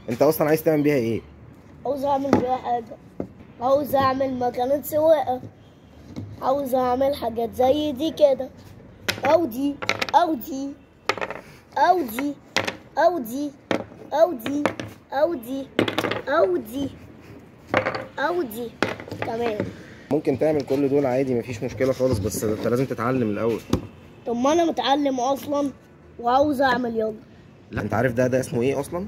انت اصلا عايز تعمل بيها ايه عاوز اعمل بيها حاجة عاوز اعمل مكانة سواقة عاوز اعمل حاجات زي دي كده او دي او دي او دي او دي او دي او دي او دي او دي تمام ممكن تعمل كل دول عادي مفيش مشكله خالص بس انت لازم تتعلم الاول طب ما انا متعلم اصلا وعاوز اعمل يلا لا انت عارف ده ده اسمه ايه اصلا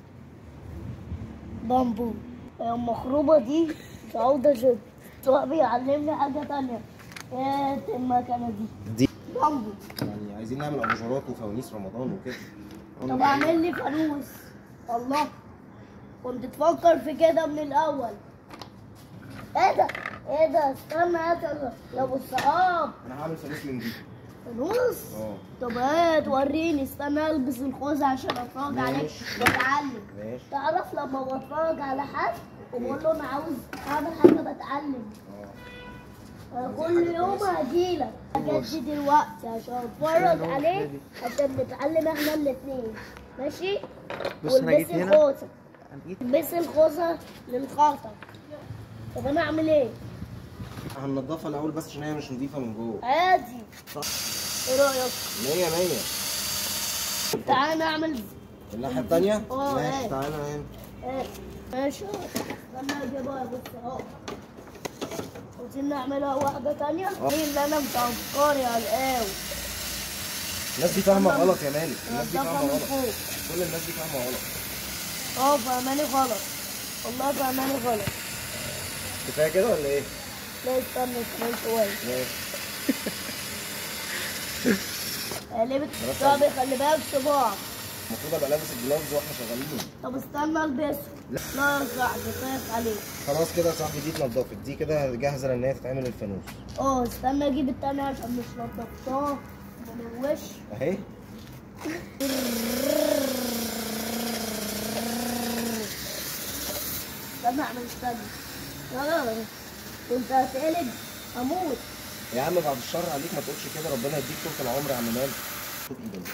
بامبو المخروبة دي مش عاوزة جد سواء بيعلمني حاجة تانية ايه المكنة دي دي بامبو يعني عايزين نعمل اباجورات وفوانيس رمضان وكده طب اعمل لي فانوس الله كنت تفكر في كده من الاول ايه ده ايه ده استنى يا ترى يا ابو الصحاب انا هعمل فانوس من دي فانوس اه طب ايه توريني استنى البس الخوذة عشان اتفرج عليك ماشي. واتعلم ماشي تعرف لما بتفرج على حد وبقول له انا عاوز اعمل حاجه بتعلم اه أنا كل يوم هجيلك الحاجات دي دلوقتي عشان اتفرج عليك عشان نتعلم احنا الاثنين ماشي بص أنا جيت والبسي هنا. الخوذه أنا جيت البسي الخوذه للخطر طب انا اعمل ايه؟ هننضفها الاول بس عشان هي مش نظيفه من جوه عادي ايه رايك؟ 100 100 تعالى نعمل الناحيه الثانيه اه، ماشي ايه. تعالى هنا ايه ماشي استنى اجيبها يا بص اهو عاوزين نعملها واحده تانية دي اللي انا مفكري على القهوه الناس دي فاهمه غلط يا مالك الناس دي نضفها فاهمه من غلط فوق كل الناس دي فاهمه غلط اه فهماني غلط والله فهماني غلط كفايه كده ولا ايه؟ لا استنى كمان شوية ماشي قلبت صابي خلي بالك صباع المفروض ابقى لابس الجلافز واحنا شغالين طب استنى البسه لا. لا يا صاحبي خايف عليك خلاص كده يا صاحبي دي اتنضفت دي كده جاهزه ان هي تتعمل الفانوس اه استنى اجيب التانية عشان مش نضفتها من الوش اهي استنى اعمل استنى لا لا كنت هتقلب هموت يا عم بعد الشر عليك ما تقولش كده ربنا يديك طول العمر يا عم مالك خد ايدك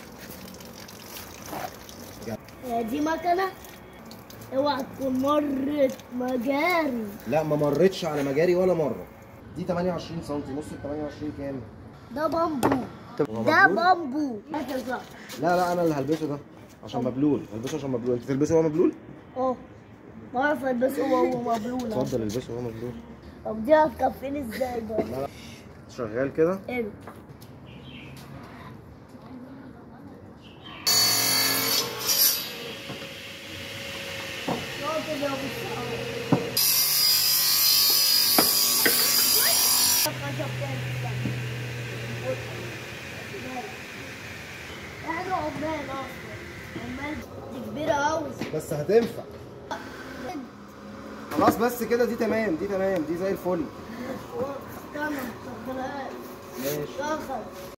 هي دي مكنة اوعى تكون مرت مجاري لا ما مرتش على مجاري ولا مره دي 28 سم نص ال 28 كام؟ ده بامبو هو ده مبلول؟ بامبو هات يا صاحبي لا لا انا اللي هلبسه ده عشان مبلول هلبسه عشان مبلول انت تلبسه وهو مبلول؟ اه بعرف البسه وهو مبلول أهو. اتفضل البسه وهو مبلول طب دي هتكفيني ازاي بقى؟ شغال كده حلو شاطر يا أبو الصحاب. خشب تاني استنى. احنا عمال اصلا عمال دي كبيرة أوي بس هتنفع خلاص بس كده دي تمام دي تمام دي زي الفل استنى مشغلهاش ماشي شغل